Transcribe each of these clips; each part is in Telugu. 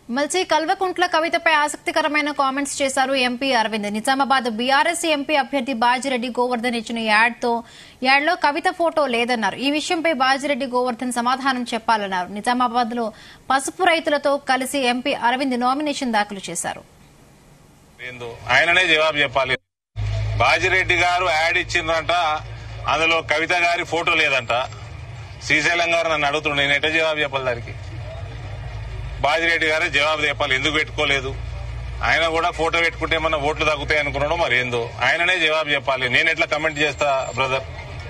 మల్చి కల్వకుంట్ల కవితపై ఆసక్తికరమైన కామెంట్స్ చేశారు MP Arvind Nizamabad BRS MP అభ్యర్థి బాజిరెడ్డి గోవర్ధన్ ఇచ్చిన యాడ్తో యాడ్లో కవిత ఫోటో లేదన్నారు ఈ విషయంపై బాజిరెడ్డి గోవర్ధన్ సమాధానం చెప్పాలన్నారు నిజామాబాద్ లో పసుపు రైతులతో కలిసి ఎంపీ అరవింద్ నామినేషన్ దాఖలు చేశారు ఏందో ఆయననే జవాబు చెప్పాలి బాజిరెడ్డి గారు యాడ్ ఇచ్చిందంట అందులో కవిత గారి ఫోటో లేదంట శ్రీశైలం గారు నన్ను అడుగుతున్నాడు నేను ఎట్లా జవాబు చెప్పాలి దానికి బాజిరెడ్డి గారే జవాబు చెప్పాలి ఎందుకు పెట్టుకోలేదు ఆయన కూడా ఫోటో పెట్టుకుంటే ఏమన్నా ఓట్లు తగ్గుతాయి అనుకున్నాడో మరి ఏందో ఆయననే జవాబు చెప్పాలి నేను ఎట్లా కమెంట్ చేస్తా బ్రదర్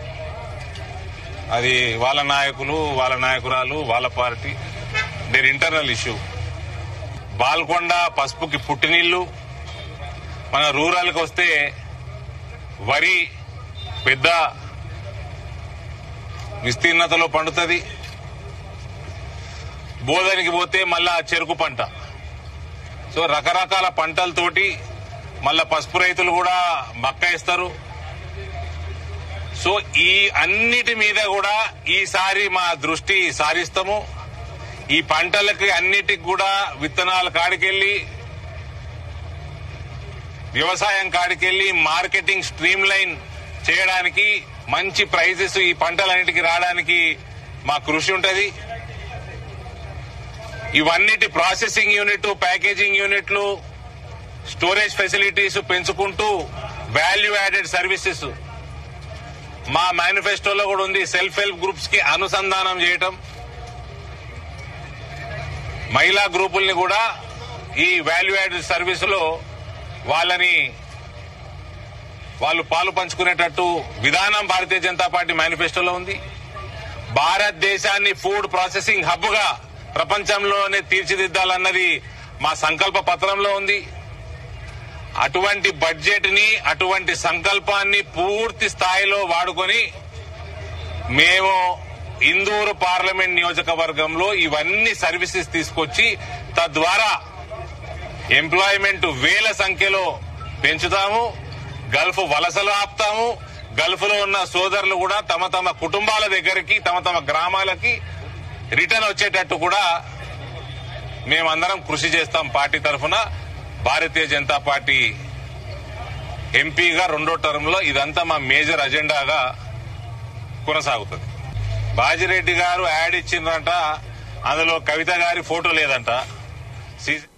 అది వాళ్ళ నాయకులు వాళ్ళ నాయకురాలు వాళ్ళ party their internal issue Balkonda పసుపుకి పుట్టినీళ్లు మన రూరల్కి వస్తే వరి పెద్ద విస్తీర్ణతలో పండుతుంది బోధనికి పోతే మళ్ళా చెరుకు పంట సో రకరకాల పంటలతోటి మళ్ళా పసుపు రైతులు కూడా మక్క ఇస్తారు సో ఈ అన్నిటి మీద కూడా ఈసారి మా దృష్టి సారిస్తాము ఈ పంటలకి అన్నిటికి కూడా విత్తనాల కాడికెళ్ళి వ్యవసాయం కాడికెళ్ళి మార్కెటింగ్ స్ట్రీమ్ లైన్ చేయడానికి మంచి ప్రైజెస్ ఈ పంటలన్నిటికి రావడానికి మా కృషి ఉంటది ఇవన్నిటి ప్రాసెసింగ్ యూనిట్ ప్యాకేజింగ్ యూనిట్లు స్టోరేజ్ ఫెసిలిటీస్ పెంచుకుంటూ వాల్యూ యాడెడ్ సర్వీసెస్ మా మేనిఫెస్టోలో కూడా ఉంది సెల్ఫ్ హెల్ప్ గ్రూప్స్ కి అనుసంధానం చేయటం మహిళా గ్రూపుల్ని కూడా ఈ వాల్యూ యాడెడ్ సర్వీస్ లో వాళ్ళని వాళ్ళు పాలు పంచుకునేటట్టు విధానం భారతీయ జనతా పార్టీ మేనిఫెస్టోలో ఉంది భారతదేశాన్ని ఫుడ్ ప్రాసెసింగ్ హబ్ గా ప్రపంచంలోనే తీర్చిదిద్దాలన్నది మా సంకల్ప పత్రంలో ఉంది అటువంటి బడ్జెట్ ని అటువంటి సంకల్పాన్ని పూర్తి స్థాయిలో వాడుకొని మేము ఇందూరు పార్లమెంట్ నియోజకవర్గంలో ఇవన్నీ సర్వీసెస్ తీసుకొచ్చి తద్వారా ఎంప్లాయ్మెంట్ వేల సంఖ్యలో పెంచుతాము గల్ఫ్ వలసలు ఆపుతాము గల్ఫ్ లో ఉన్న సోదరులు కూడా తమ తమ కుటుంబాల దగ్గరికి తమ తమ గ్రామాలకి రిటర్న్ వచ్చేటట్టు కూడా మేమందరం కృషి చేస్తాం పార్టీ తరఫున భారతీయ జనతా పార్టీ ఎంపీగా రెండో టర్మ్ లో ఇదంతా మా మేజర్ అజెండాగా కొనసాగుతుంది బాజిరెడ్డి గారు యాడ్ ఇచ్చిందంట అందులో కవిత గారి ఫోటో లేదంట శ్రీ-